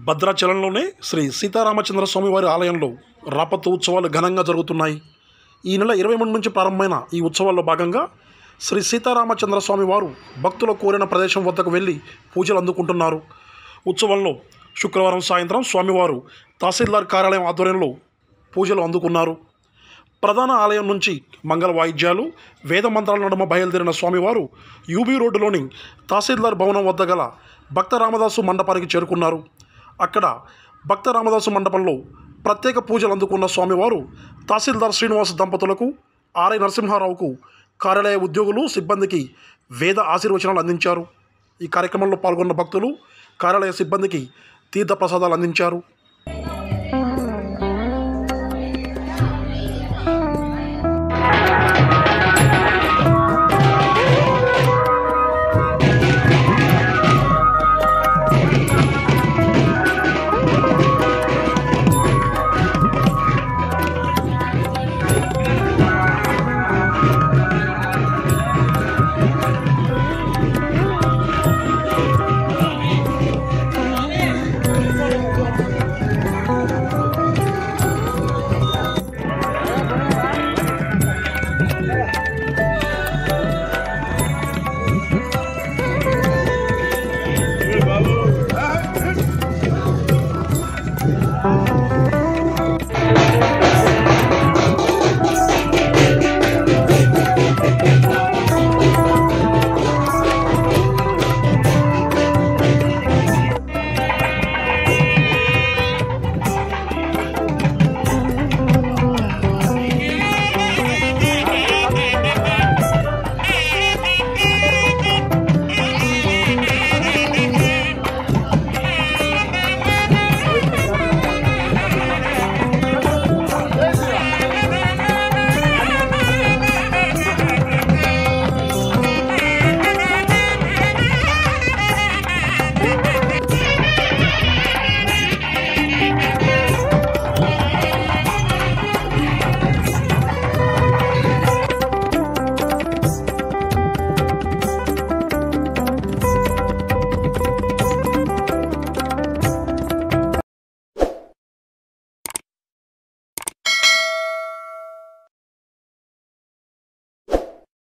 భద్రాచలంలోనే శ్రీ సీతారామచంద్ర స్వామి వారి ఆలయంలో రాపత్తు ఉత్సవాలు ఘనంగా జరుగుతున్నాయి ఈ నెల ఇరవై మూడు నుంచి ప్రారంభమైన ఈ ఉత్సవాల్లో భాగంగా శ్రీ సీతారామచంద్ర స్వామి వారు భక్తుల కోరిన ప్రదేశం వద్దకు వెళ్ళి పూజలు అందుకుంటున్నారు ఉత్సవంలో శుక్రవారం సాయంత్రం స్వామివారు తహసీల్దార్ కార్యాలయం ఆధ్వర్యంలో పూజలు అందుకున్నారు ప్రధాన ఆలయం నుంచి మంగళ వాయిద్యాలు వేద మంత్రాల నడుమ బయలుదేరిన స్వామివారు యూబీ రోడ్డులోని తహసీల్దార్ భవనం వద్ద గల భక్త రామదాసు మండపానికి చేరుకున్నారు అక్కడ భక్త రామదాసు మండపంలో ప్రత్యేక పూజలు అందుకున్న స్వామివారు తహసీల్దార్ శ్రీనివాస్ దంపతులకు ఆర్ఐ నరసింహారావుకు కార్యాలయ ఉద్యోగులు సిబ్బందికి వేద ఆశీర్వచనాలు అందించారు ఈ కార్యక్రమంలో పాల్గొన్న భక్తులు కార్యాలయ సిబ్బందికి తీర్థ ప్రసాదాలు అందించారు